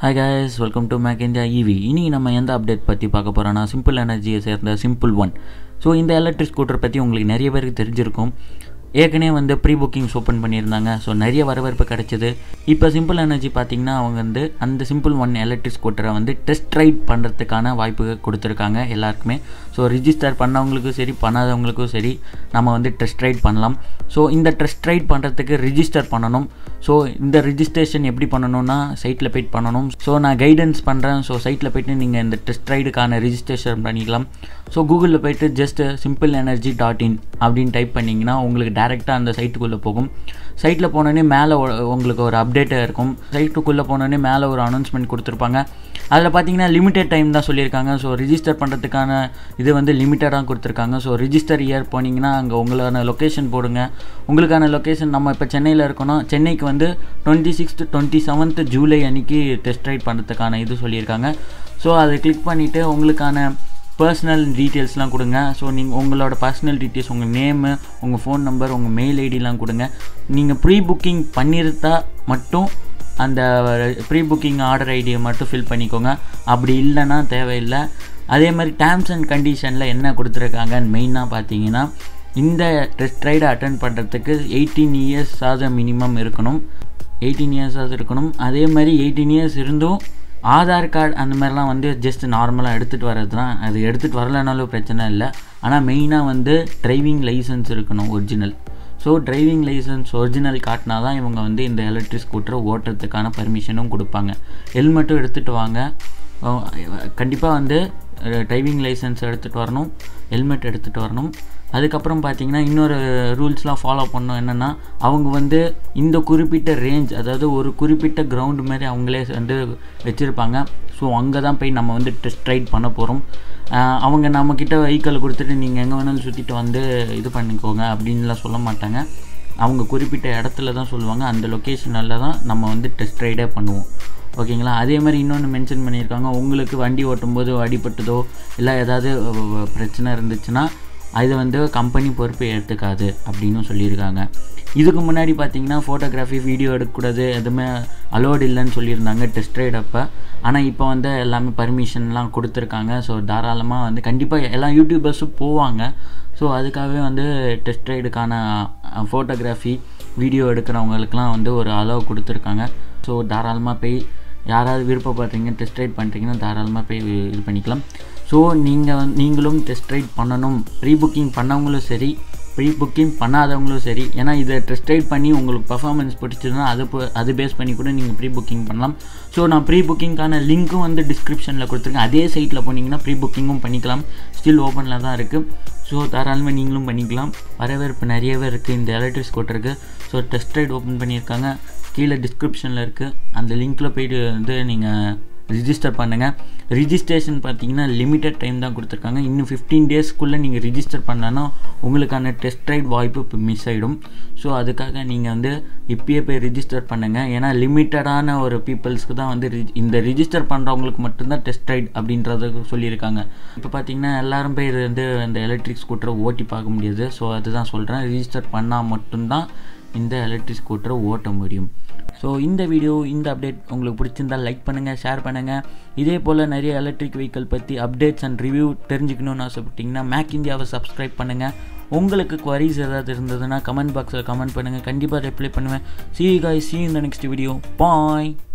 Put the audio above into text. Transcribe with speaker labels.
Speaker 1: hi guys welcome to make India EV இனி நம்ம எந்த அப்டேட் பற்றி பார்க்க போகிறோன்னா சிம்பிள் எனர்ஜியை சேர்ந்த சிம்பிள் ஒன் ஸோ இந்த எலக்ட்ரிக் ஸ்கூட்டர் பற்றி உங்களுக்கு நிறைய பேருக்கு தெரிஞ்சிருக்கும் ஏற்கனவே வந்து ப்ரீ புக்கிங்ஸ் ஓப்பன் பண்ணியிருந்தாங்க ஸோ நிறைய வரவேற்பு கிடைச்சிது இப்போ சிம்பிள் எனர்ஜி பார்த்திங்கன்னா அவங்க வந்து அந்த சிம்பிள் ஒன் எலக்ட்ரிக் ஸ்கூட்டரை வந்து டெஸ்ட் ரைட் பண்ணுறதுக்கான வாய்ப்பு கொடுத்துருக்காங்க எல்லாருக்குமே ஸோ ரிஜிஸ்டர் பண்ணவங்களுக்கும் சரி பண்ணாதவங்களுக்கும் சரி நம்ம வந்து டெஸ்ட் ரைட் பண்ணலாம் ஸோ இந்த டெஸ்ட் ரைட் பண்ணுறதுக்கு ரிஜிஸ்டர் பண்ணணும் ஸோ இந்த ரிஜிஸ்ட்ரேஷன் எப்படி பண்ணணும்னா சைட்டில் போய்ட்டு பண்ணணும் ஸோ நான் கைடன்ஸ் பண்ணுறேன் ஸோ சைட்டில் போய்ட்டு நீங்கள் இந்த டெஸ்ட் ரைடுக்கான ரிஜிஸ்ட்ரேஷன் பண்ணிக்கலாம் ஸோ கூகுளில் போய்ட்டு just simple energy dot in அப்படின்னு டைப் பண்ணிங்கன்னா உங்களுக்கு டேரெக்டாக அந்த சைட்டுக்குள்ளே போகும் சைட்டில் போனோடனே மேலே உங்களுக்கு ஒரு அப்டேட்டாக இருக்கும் சைட்டுக்குள்ளே போனோடனே மேலே ஒரு அனௌன்ஸ்மெண்ட் கொடுத்துருப்பாங்க அதில் பார்த்தீங்கன்னா லிமிட்டட் டைம் தான் சொல்லியிருக்காங்க ஸோ ரிஜிஸ்டர் பண்ணுறதுக்கான இது வந்து லிமிட்டடாக கொடுத்துருக்காங்க ஸோ ரிஜிஸ்டர் இயர் போனீங்கன்னா அங்கே உங்களான லொக்கேஷன் போடுங்க உங்களுக்கான லொக்கேஷன் நம்ம இப்போ சென்னையில் இருக்கோன்னா சென்னைக்கு வந்து twenty sixth twenty seventh July அன்றைக்கி டெஸ்ட் ரைட் பண்ணுறதுக்கான இது சொல்லியிருக்காங்க ஸோ அதை கிளிக் பண்ணிவிட்டு உங்களுக்கான பர்சனல் டீட்டெயில்ஸ்லாம் கொடுங்க ஸோ நீங்கள் உங்களோட பர்சனல் டீட்டெயில்ஸ் உங்கள் நேமு உங்கள் ஃபோன் நம்பர் உங்கள் மெயில் ஐடிலாம் கொடுங்க நீங்கள் ப்ரீ புக்கிங் பண்ணியிருந்தா மட்டும் அந்த ப்ரீ புக்கிங் ஆர்டர் ஐடியை மட்டும் ஃபில் பண்ணிக்கோங்க அப்படி இல்லைன்னா தேவையில்லை அதே மாதிரி டேர்ம்ஸ் அண்ட் கண்டிஷனில் என்ன கொடுத்துருக்காங்கன்னு மெயினாக பார்த்தீங்கன்னா இந்த டெஸ்ட் ரைடை அட்டன் பண்ணுறதுக்கு எயிட்டீன் இயர்ஸ் ஆக மினிமம் இருக்கணும் எயிட்டீன் இயர்ஸாவது இருக்கணும் அதே மாதிரி எயிட்டீன் இயர்ஸ் இருந்தும் ஆதார் கார்டு அந்த மாதிரிலாம் வந்து ஜஸ்ட் நார்மலாக எடுத்துகிட்டு வர்றது தான் அது எடுத்துகிட்டு வரலனாலும் பிரச்சனை இல்லை ஆனால் மெயினாக வந்து டிரைவிங் லைசன்ஸ் இருக்கணும் original so driving licence original காட்டினா தான் இவங்க வந்து இந்த எலக்ட்ரிக் ஸ்கூட்டரை ஓட்டுறதுக்கான பர்மிஷனும் கொடுப்பாங்க ஹெல்மெட்டும் எடுத்துகிட்டு வாங்க கண்டிப்பாக வந்து டிரைவிங் லைசன்ஸ் எடுத்துகிட்டு வரணும் ஹெல்மெட் எடுத்துகிட்டு வரணும் அதுக்கப்புறம் பார்த்தீங்கன்னா இன்னொரு ரூல்ஸ்லாம் ஃபாலோ பண்ணோம் என்னென்னா அவங்க வந்து இந்த குறிப்பிட்ட ரேஞ்ச் அதாவது ஒரு குறிப்பிட்ட கிரவுண்டு மாதிரி அவங்களே வந்து வச்சுருப்பாங்க ஸோ அங்கே தான் போய் நம்ம வந்து டெஸ்ட் ரைட் பண்ண போகிறோம் அவங்க நம்மக்கிட்ட வெஹிக்கிள் கொடுத்துட்டு நீங்கள் எங்கே வேணாலும் சுற்றிட்டு வந்து இது பண்ணிக்கோங்க அப்படின்லாம் சொல்ல மாட்டாங்க அவங்க குறிப்பிட்ட இடத்துல தான் சொல்லுவாங்க அந்த லொக்கேஷனில் தான் நம்ம வந்து டெஸ்ட் ரைடே பண்ணுவோம் ஓகேங்களா அதே மாதிரி இன்னொன்று மென்ஷன் பண்ணியிருக்காங்க உங்களுக்கு வண்டி ஓட்டும்போது அடிபட்டதோ இல்லை ஏதாவது பிரச்சனை இருந்துச்சுன்னா அது வந்து கம்பெனி பொறுப்பு ஏற்றுக்காது அப்படின்னு சொல்லியிருக்காங்க இதுக்கு முன்னாடி பார்த்தீங்கன்னா ஃபோட்டோகிராஃபி வீடியோ எடுக்கக்கூடாது எதுவுமே அலோடு இல்லைன்னு சொல்லியிருந்தாங்க டெஸ்ட் ரைட் அப்போ ஆனால் இப்போ வந்து எல்லாமே பர்மிஷன்லாம் கொடுத்துருக்காங்க ஸோ தாராளமாக வந்து கண்டிப்பாக எல்லா யூடியூபர்ஸும் போவாங்க ஸோ அதுக்காகவே வந்து டெஸ்ட் ரைடுக்கான ஃபோட்டோகிராஃபி வீடியோ எடுக்கிறவங்களுக்குலாம் வந்து ஒரு அளவு கொடுத்துருக்காங்க ஸோ தாராளமாக போய் யாராவது விருப்பப்படுறீங்க டெஸ்ட் ரைட் பண்ணுறீங்கன்னா தாராளமாக போய் இது பண்ணிக்கலாம் ஸோ நீங்கள் வந்து நீங்களும் டெஸ்ட் ரைட் பண்ணணும் ப்ரீ புக்கிங் பண்ணவங்களும் சரி ப்ரீ புக்கிங் பண்ணாதவங்களும் சரி ஏன்னா இதை டெஸ்ட் ரைட் பண்ணி உங்களுக்கு பர்ஃபார்மன்ஸ் பிடிச்சதுன்னா அது அது பேஸ் பண்ணி கூட நீங்கள் ப்ரீ புக்கிங் பண்ணலாம் ஸோ நான் ப்ரீ புக்கிங்க்கான லிங்க்கும் வந்து டிஸ்கிரிப்ஷனில் கொடுத்துருக்கேன் அதே சைட்டில் போனீங்கன்னா ப்ரீ புக்கிங்கும் பண்ணிக்கலாம் ஸ்டில் ஓப்பனில் தான் இருக்குது ஸோ தாராளமாக நீங்களும் பண்ணிக்கலாம் வரவேற்பு நிறையவே இருக்குது இந்த எலக்ட்ரிக் ஸ்கூட்டருக்கு ஸோ டெஸ்ட் ரைட் ஓப்பன் பண்ணியிருக்காங்க கீழே டிஸ்கிரிப்ஷனில் இருக்குது அந்த லிங்க்கில் போய்ட்டு வந்து நீங்கள் ரிஜிஸ்டர் பண்ணுங்கள் ரிஜிஸ்ட்ரேஷன் பார்த்தீங்கன்னா லிமிட்டட் டைம் தான் கொடுத்துருக்காங்க இன்னும் ஃபிஃப்டீன் டேஸ்க்குள்ளே நீங்கள் ரிஜிஸ்டர் பண்ணனா உங்களுக்கான டெஸ்ட் ரைட் வாய்ப்பு இப்போ மிஸ் ஆகிடும் ஸோ அதுக்காக நீங்கள் வந்து இப்பயே போய் ரிஜிஸ்டர் பண்ணுங்கள் ஏன்னா லிமிட்டடான ஒரு பீப்புள்ஸ்க்கு தான் வந்து இந்த ரிஜிஸ்டர் பண்ணுறவங்களுக்கு மட்டும்தான் டெஸ்ட் ரைட் அப்படின்றத சொல்லியிருக்காங்க இப்போ பார்த்தீங்கன்னா எல்லாரும் போய் வந்து இந்த எலக்ட்ரிக் ஸ்கூட்டரை ஓட்டி பார்க்க முடியாது ஸோ அதுதான் சொல்கிறேன் ரிஜிஸ்டர் பண்ணால் மட்டும்தான் இந்த எலக்ட்ரிக் ஸ்கூட்டரை ஓட்ட முடியும் ஸோ இந்த வீடியோ இந்த அப்டேட் உங்களுக்கு பிடிச்சிருந்தால் லைக் பண்ணுங்கள் ஷேர் பண்ணுங்கள் இதே போல் நிறைய எலக்ட்ரிக் வெஹிக்கிள் பற்றி அப்டேட்ஸ் அண்ட் ரிவ்யூ தெரிஞ்சுக்கணும்னு ஆசைப்பட்டிங்கன்னா மேக் இந்தியாவை சப்ஸ்கிரைப் பண்ணுங்கள் உங்களுக்கு குவரிஸ் ஏதாவது இருந்ததுன்னா கமெண்ட் பாக்ஸில் கமெண்ட் பண்ணுங்கள் கண்டிப்பாக ரிப்ளை பண்ணுவேன் சி காய் சி இந்த நெக்ஸ்ட் வீடியோ பாய்